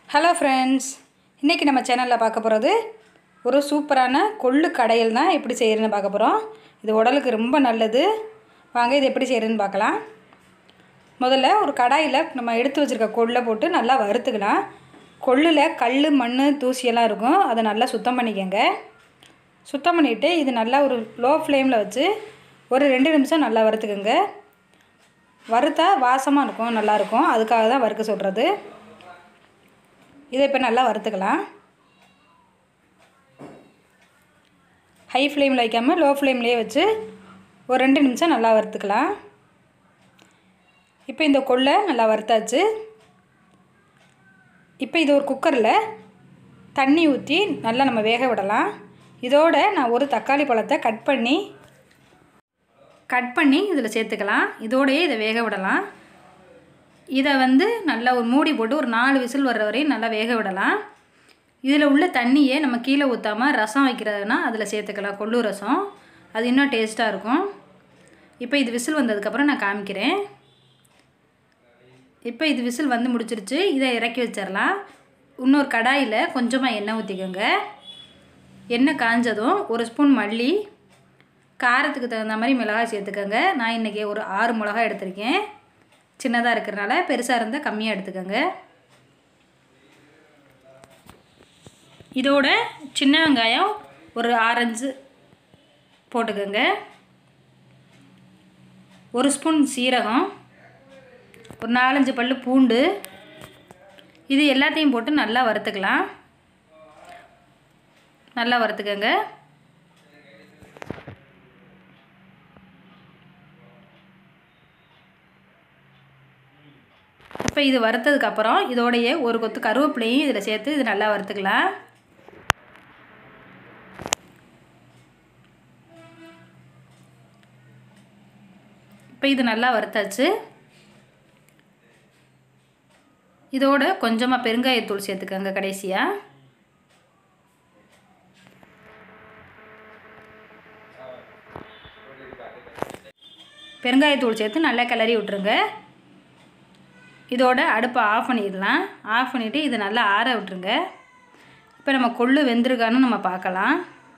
hello friends இன்றைக்கி நம்ம சேனலில் பார்க்க போகிறது ஒரு சூப்பரான கொள்ளு கடையில் தான் எப்படி செய்கிறதுன்னு பார்க்க போகிறோம் இது உடலுக்கு ரொம்ப நல்லது வாங்க இது எப்படி செய்கிறதுன்னு பார்க்கலாம் முதல்ல ஒரு கடாயில் நம்ம எடுத்து வச்சுருக்க கொள்ளை போட்டு நல்லா வறுத்துக்கலாம் கொள்ளில் கல் மண் தூசியெல்லாம் இருக்கும் அதை நல்லா சுத்தம் பண்ணிக்கோங்க சுத்தம் பண்ணிவிட்டு இது நல்லா ஒரு லோ ஃப்ளேமில் வச்சு ஒரு ரெண்டு நிமிஷம் நல்லா வறுத்துக்கோங்க வறுத்தா வாசமாக இருக்கும் நல்லாயிருக்கும் அதுக்காக தான் வறுக்க சொல்கிறது இதை இப்போ நல்லா வறுத்துக்கலாம் ஹை ஃப்ளேமில் வைக்காமல் லோ ஃப்ளேம்லேயே வச்சு ஒரு ரெண்டு நிமிஷம் நல்லா வறுத்துக்கலாம் இப்போ இந்த கொள்ளை நல்லா வறுத்தாச்சு இப்போ இது ஒரு குக்கரில் தண்ணி ஊற்றி நல்லா நம்ம வேக விடலாம் இதோட நான் ஒரு தக்காளி பழத்தை கட் பண்ணி கட் பண்ணி இதில் சேர்த்துக்கலாம் இதோடையே இதை வேக விடலாம் இதை வந்து நல்லா ஒரு மூடி போட்டு ஒரு நாலு விசில் வர்ற வரையும் நல்லா வேக விடலாம் இதில் உள்ள தண்ணியை நம்ம கீழே ஊற்றாமல் ரசம் வைக்கிறதுனா அதில் சேர்த்துக்கலாம் கொள்ளு ரசம் அது இன்னும் டேஸ்ட்டாக இருக்கும் இப்போ இது விசில் வந்ததுக்கப்புறம் நான் காமிக்கிறேன் இப்போ இது விசில் வந்து முடிச்சிருச்சு இதை இறக்கி வச்சிடலாம் இன்னொரு கடாயில் கொஞ்சமாக எண்ணெய் ஊற்றிக்கோங்க எண்ணெய் காஞ்சதும் ஒரு ஸ்பூன் மல்லி காரத்துக்கு தகுந்த மாதிரி மிளகாய் சேர்த்துக்கோங்க நான் இன்றைக்கி ஒரு ஆறு மிளகாய் எடுத்திருக்கேன் சின்னதாக இருக்கிறனால பெருசாக இருந்தால் கம்மியாக எடுத்துக்கோங்க இதோட சின்ன வெங்காயம் ஒரு ஆரஞ்சு போட்டுக்கோங்க ஒரு ஸ்பூன் சீரகம் ஒரு நாலஞ்சு பல் பூண்டு இது எல்லாத்தையும் போட்டு நல்லா வறுத்துக்கலாம் நல்லா வறுத்துக்கோங்க இப்போ இது வறுத்ததுக்கப்புறம் இதோடைய ஒரு கொத்து கருவேப்பிலையும் இதில் சேர்த்து இது நல்லா வறுத்துக்கலாம் இப்போ இது நல்லா வறுத்தாச்சு இதோட கொஞ்சமாக பெருங்காயத்தூள் சேர்த்துக்கோங்க கடைசியாக பெருங்காயத்தூள் சேர்த்து நல்லா கிளறி விட்ருங்க இதோட அடுப்பை ஆஃப் பண்ணிடலாம் ஆஃப் பண்ணிவிட்டு இது நல்லா ஆற விட்டுருங்க இப்போ நம்ம கொள்ளு வெந்திருக்கான்னு நம்ம பார்க்கலாம்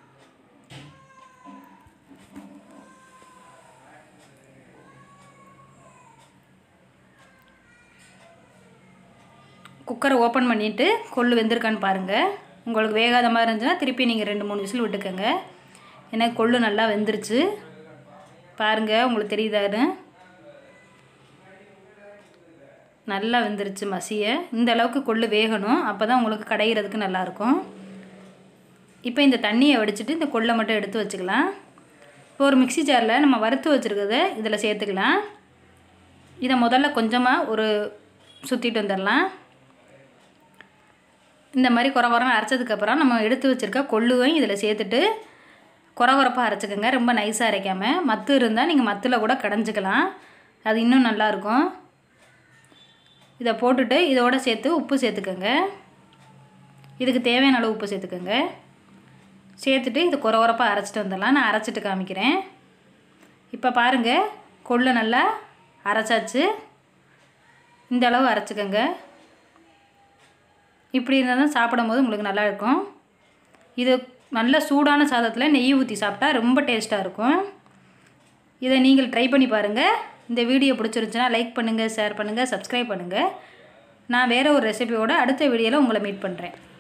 குக்கரை ஓப்பன் பண்ணிவிட்டு கொள்ளு வெந்திருக்கான்னு பாருங்கள் உங்களுக்கு வேகாத மாதிரி இருந்துச்சுன்னா திருப்பி நீங்கள் ரெண்டு மூணு விசில் விட்டுக்கோங்க எனக்கு கொள்ளு நல்லா வெந்துருச்சு பாருங்கள் உங்களுக்கு தெரியுதாரு நல்லா வெந்துருச்சு மசிய இந்த அளவுக்கு கொள்ளு வேகணும் அப்போ தான் உங்களுக்கு கடைகிறதுக்கு நல்லாயிருக்கும் இப்போ இந்த தண்ணியை வடிச்சிட்டு இந்த கொள்ளை மட்டும் எடுத்து வச்சுக்கலாம் இப்போ ஒரு மிக்சி ஜாரில் நம்ம வறுத்து வச்சுருக்கிறத இதில் சேர்த்துக்கலாம் இதை முதல்ல கொஞ்சமாக ஒரு சுற்றிட்டு வந்துடலாம் இந்த மாதிரி குறை குறைன்னு அரைச்சதுக்கப்புறம் நம்ம எடுத்து வச்சுருக்க கொள்ளுவையும் இதில் சேர்த்துட்டு குறை குறைப்பாக அரைச்சிக்கோங்க ரொம்ப நைஸாக அரைக்காமல் மத்து இருந்தால் நீங்கள் மத்தில் கூட கடைஞ்சிக்கலாம் அது இன்னும் நல்லாயிருக்கும் இதை போட்டுட்டு இதோட சேர்த்து உப்பு சேர்த்துக்கோங்க இதுக்கு தேவையான அளவு உப்பு சேர்த்துக்கோங்க சேர்த்துட்டு இது குறை குறைப்பாக அரைச்சிட்டு வந்துடலாம் நான் அரைச்சிட்டு காமிக்கிறேன் இப்போ பாருங்கள் கொள்ளு நல்லா அரைச்சாச்சு இந்த அளவு அரைச்சிக்கோங்க இப்படி இருந்தால் தான் சாப்பிடும்போது உங்களுக்கு நல்லா இருக்கும் இது நல்ல சூடான சாதத்தில் நெய் ஊற்றி சாப்பிட்டா ரொம்ப டேஸ்ட்டாக இருக்கும் இதை நீங்கள் ட்ரை பண்ணி பாருங்கள் இந்த வீடியோ பிடிச்சிருந்துச்சுன்னா லைக் பண்ணுங்கள் ஷேர் பண்ணுங்கள் சப்ஸ்கிரைப் பண்ணுங்கள் நான் வேறு ஒரு ரெசிபியோட அடுத்த வீடியோவில் உங்களை மீட் பண்ணுறேன்